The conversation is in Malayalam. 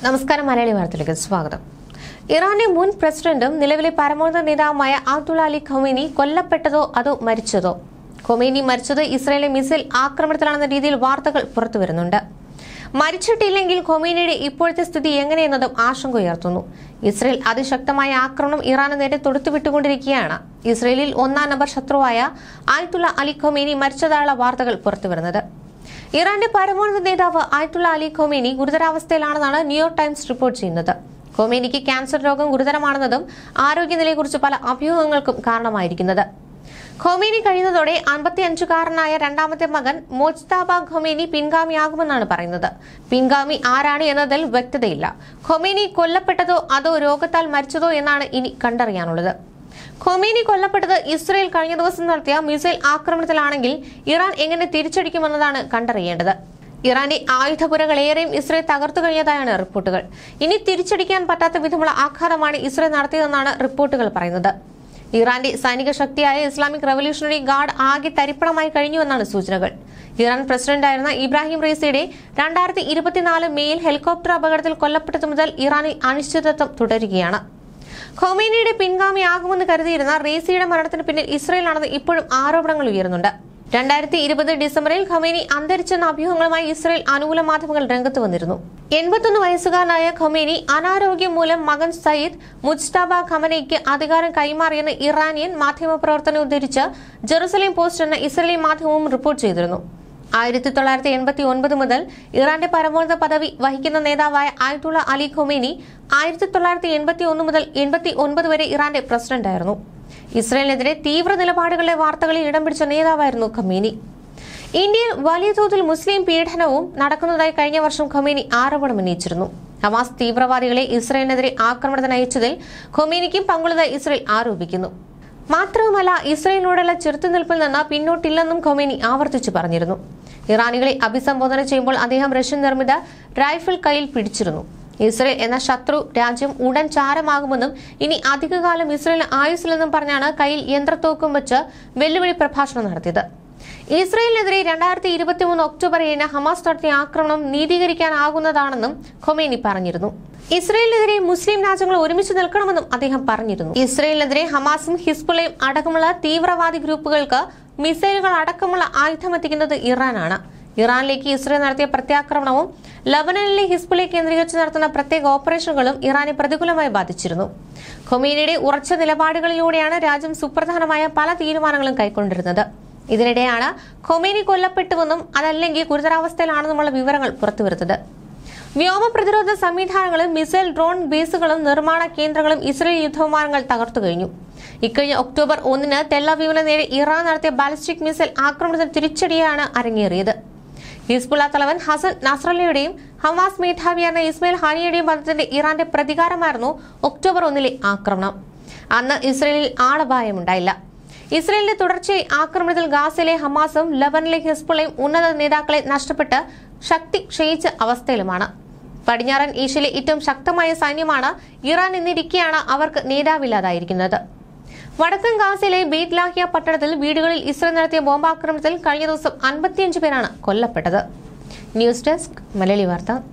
നമസ്കാരം മലയാളി വാർത്തയിലേക്ക് സ്വാഗതം ഇറാന്റെ മുൻ പ്രസിഡന്റും നിലവിലെ പരമോന്നത നേതാവുമായ ആബ്ദുള്ള അലി ഖൊമേനി കൊല്ലപ്പെട്ടതോ അതോ മരിച്ചതോ ഖൊമേനി മരിച്ചത് ഇസ്രായേലിലെ മിസൈൽ ആക്രമണത്തിലാണെന്ന രീതിയിൽ വാർത്തകൾ പുറത്തുവരുന്നുണ്ട് മരിച്ചിട്ടില്ലെങ്കിൽ ഖൊമേനിയുടെ ഇപ്പോഴത്തെ സ്ഥിതി എങ്ങനെയെന്നതും ആശങ്ക ഉയർത്തുന്നു ഇസ്രയേൽ അതിശക്തമായ ആക്രമണം ഇറാന് നേരെ തൊടുത്തുവിട്ടുകൊണ്ടിരിക്കുകയാണ് ഇസ്രയേലിൽ ഒന്നാം നമ്പർ ശത്രുവായ ആയത്തുള്ള അലി ഖൊമേനി മരിച്ചതായുള്ള വാർത്തകൾ പുറത്തുവരുന്നത് ഇറാന്റെ പരമോന്നത നേതാവ് ആയത്തുള്ള അലി ഖൊമേനി ഗുരുതരാവസ്ഥയിലാണെന്നാണ് ന്യൂയോർക്ക് ടൈംസ് റിപ്പോർട്ട് ചെയ്യുന്നത് ഖൊമേനിക്ക് ക്യാൻസർ രോഗം ഗുരുതരമാണെന്നതും ആരോഗ്യനിലയെക്കുറിച്ച് പല അഭ്യൂഹങ്ങൾക്കും കാരണമായിരിക്കുന്നത് ഖൊമേനി കഴിയുന്നതോടെ അൻപത്തിയഞ്ചുകാരനായ രണ്ടാമത്തെ മകൻ മോജ്താബ ഖൊമേനി പിൻഗാമിയാകുമെന്നാണ് പറയുന്നത് പിൻഗാമി ആരാണ് എന്നതിൽ വ്യക്തതയില്ല ഖൊമേനി കൊല്ലപ്പെട്ടതോ അതോ രോഗത്താൽ മരിച്ചതോ എന്നാണ് ഇനി കണ്ടറിയാനുള്ളത് ഖൊമേനി കൊല്ലപ്പെട്ടത് ഇസ്രയേൽ കഴിഞ്ഞ ദിവസം നടത്തിയ മിസൈൽ ആക്രമണത്തിലാണെങ്കിൽ ഇറാൻ എങ്ങനെ തിരിച്ചടിക്കുമെന്നതാണ് കണ്ടറിയേണ്ടത് ഇറാന്റെ ആയുധപുരകൾ ഏറെയും ഇസ്രയേൽ തകർത്തു കഴിഞ്ഞതായാണ് റിപ്പോർട്ടുകൾ ഇനി തിരിച്ചടിക്കാൻ പറ്റാത്ത വിധമുള്ള ആഘാതമാണ് ഇസ്രയേൽ നടത്തിയതെന്നാണ് റിപ്പോർട്ടുകൾ പറയുന്നത് ഇറാന്റെ സൈനിക ശക്തിയായ ഇസ്ലാമിക് റവല്യൂഷണറി ഗാർഡ് ആകെ തരിപ്പണമായി കഴിഞ്ഞുവെന്നാണ് സൂചനകൾ ഇറാൻ പ്രസിഡന്റായിരുന്ന ഇബ്രാഹിം റീസിയുടെ രണ്ടായിരത്തി ഇരുപത്തിനാല് മെയിൽ ഹെലികോപ്റ്റർ അപകടത്തിൽ കൊല്ലപ്പെട്ടതു മുതൽ ഇറാനിൽ അനിശ്ചിതത്വം തുടരുകയാണ് ഖൊമേനിയുടെ പിൻഗാമിയാകുമെന്ന് കരുതിയിരുന്ന റേസിയുടെ മരണത്തിന് പിന്നിൽ ഇസ്രയേലാണെന്ന് ഇപ്പോഴും ആരോപണങ്ങൾ ഉയരുന്നുണ്ട് രണ്ടായിരത്തി ഇരുപത് ഡിസംബറിൽ ഖൊമേനി അന്തരിച്ചെന്ന അഭ്യൂഹങ്ങളുമായി ഇസ്രയേൽ അനുകൂല മാധ്യമങ്ങൾ രംഗത്ത് വന്നിരുന്നു എൺപത്തൊന്ന് വയസ്സുകാരനായ ഖൊമേനി അനാരോഗ്യം മൂലം മകൻ സയ്യിദ് മുജ്തബ ഖമനയ്ക്ക് അധികാരം കൈമാറിയെന്ന് ഇറാനിയൻ മാധ്യമപ്രവർത്തനം ഉദ്ധരിച്ച് ജെറുസലേം പോസ്റ്റ് എന്ന ഇസ്രയേലി മാധ്യമവും റിപ്പോർട്ട് ചെയ്തിരുന്നു ആയിരത്തി തൊള്ളായിരത്തി എൺപത്തി ഒൻപത് മുതൽ ഇറാന്റെ പരമോന്നത പദവി വഹിക്കുന്ന നേതാവായ ആയത്തുള്ള അലി ഖൊമേനി ആയിരത്തി തൊള്ളായിരത്തി എൺപത്തി ഒന്ന് മുതൽ എൺപത്തി ഒൻപത് വരെ ഇറാന്റെ പ്രസിഡന്റായിരുന്നു ഇസ്രയേലിനെതിരെ തീവ്ര നിലപാടുകളുടെ വാർത്തകളിൽ ഇടം പിടിച്ച നേതാവായിരുന്നു ഖമേനി ഇന്ത്യയിൽ വലിയ തോതിൽ മുസ്ലിം പീഡനവും നടക്കുന്നതായി കഴിഞ്ഞ വർഷം ഖമേനി ആരോപണം ഉന്നയിച്ചിരുന്നു ഹമാസ് തീവ്രവാദികളെ ഇസ്രയേലിനെതിരെ ആക്രമണത്തിന് അയച്ചതിൽ ഖൊമേനിക്കും പങ്കുള്ളതായി ഇസ്രയേൽ ആരോപിക്കുന്നു മാത്രവുമല്ല ഇസ്രയേലിനോടുള്ള ചെറുത്തുനിൽപ്പിൽ നിന്ന് പിന്നോട്ടില്ലെന്നും ഖൊമേനി ആവർത്തിച്ചു പറഞ്ഞിരുന്നു ഇറാനികളെ അഭിസംബോധന ചെയ്യുമ്പോൾ അദ്ദേഹം റഷ്യൻ നിർമ്മിത റൈഫിൾ കയ്യിൽ പിടിച്ചിരുന്നു ഇസ്രയേൽ എന്ന ശത്രു രാജ്യം ഉടൻ ചാരമാകുമെന്നും ഇനി അധികകാലം ഇസ്രയേലിന് ആയുസില്ലെന്നും പറഞ്ഞാണ് കയ്യിൽ യന്ത്രത്തോക്കും വെച്ച് വെല്ലുവിളി പ്രഭാഷണം നടത്തിയത് ഇസ്രയേലിനെതിരെ രണ്ടായിരത്തി ഇരുപത്തിമൂന്ന് ഒക്ടോബർ ഏഴിന് ഹമാസ് നടത്തിയ ആക്രമണം നീതീകരിക്കാനാകുന്നതാണെന്നും ഖൊമേനി പറഞ്ഞിരുന്നു ഇസ്രയേലിനെതിരെ മുസ്ലിം രാജ്യങ്ങൾ ഒരുമിച്ച് നിൽക്കണമെന്നും അദ്ദേഹം പറഞ്ഞിരുന്നു ഇസ്രയേലിനെതിരെ ഹമാസും ഹിസ്ബുളയും അടക്കമുള്ള തീവ്രവാദി ഗ്രൂപ്പുകൾക്ക് മിസൈലുകൾ അടക്കമുള്ള ആയുധം എത്തിക്കുന്നത് ഇറാനാണ് ഇറാനിലേക്ക് ഇസ്രയേൽ നടത്തിയ പ്രത്യാക്രമണവും ലബനനിലെ ഹിസ്ബുളെ കേന്ദ്രീകരിച്ച് നടത്തുന്ന പ്രത്യേക ഓപ്പറേഷനുകളും ഇറാനെ പ്രതികൂലമായി ബാധിച്ചിരുന്നു ഖൊമേനിയുടെ ഉറച്ച നിലപാടുകളിലൂടെയാണ് രാജ്യം സുപ്രധാനമായ പല തീരുമാനങ്ങളും കൈക്കൊണ്ടിരുന്നത് ഇതിനിടെയാണ് ഖൊമേനി കൊല്ലപ്പെട്ടുവെന്നും അതല്ലെങ്കിൽ ഗുരുതരാവസ്ഥയിലാണെന്നുമുള്ള വിവരങ്ങൾ പുറത്തുവരുന്നത് വ്യോമ പ്രതിരോധ സംവിധാനങ്ങളും മിസൈൽ ഡ്രോൺ ബേസുകളും നിർമ്മാണ കേന്ദ്രങ്ങളും ഇസ്രയേൽ യുദ്ധവിമാനങ്ങൾ തകർത്തു കഴിഞ്ഞു ഇക്കഴിഞ്ഞ ഒക്ടോബർ ഒന്നിന് തെല്ലവീവിന് നേരെ ഇറാൻ നടത്തിയ ബാലിസ്റ്റിക് മിസൈൽ ആക്രമണത്തിന് തിരിച്ചടിയാണ് അരങ്ങേറിയത് ഹിസ്ബുള്ള തലവൻ ഹസൻ നസ്രല്ലയുടെയും ഹമാസ് മേധാവിയായിരുന്ന ഇസ്മയിൽ ഹാനിയുടെയും വധത്തിന്റെ ഇറാന്റെ പ്രതികാരമായിരുന്നു ഒക്ടോബർ ഒന്നിലെ ആക്രമണം അന്ന് ഇസ്രയേലിൽ ആളപായമുണ്ടായില്ല ഇസ്രയേലിന്റെ തുടർച്ചയായി ആക്രമണത്തിൽ ഗാസയിലെ ഹമാസും ലബനിലെ ഹിസ്ബുള്ളയും ഉന്നത നേതാക്കളെ നഷ്ടപ്പെട്ട് ശക്തി ക്ഷയിച്ച അവസ്ഥയിലുമാണ് പടിഞ്ഞാറൻ ഏഷ്യയിലെ ഏറ്റവും ശക്തമായ സൈന്യമാണ് ഇറാൻ എന്നിരിക്കെയാണ് അവർക്ക് നേതാവില്ലാതായിരിക്കുന്നത് വടക്കൻ ഗാസയിലെ ബീറ്റ് ലാഹിയ പട്ടണത്തിൽ വീടുകളിൽ ഇസ്രയേൽ നടത്തിയ ബോംബാക്രമണത്തിൽ കഴിഞ്ഞ ദിവസം അൻപത്തിയഞ്ച് പേരാണ് കൊല്ലപ്പെട്ടത് ന്യൂസ് ഡെസ്ക് മലയാളി വാർത്ത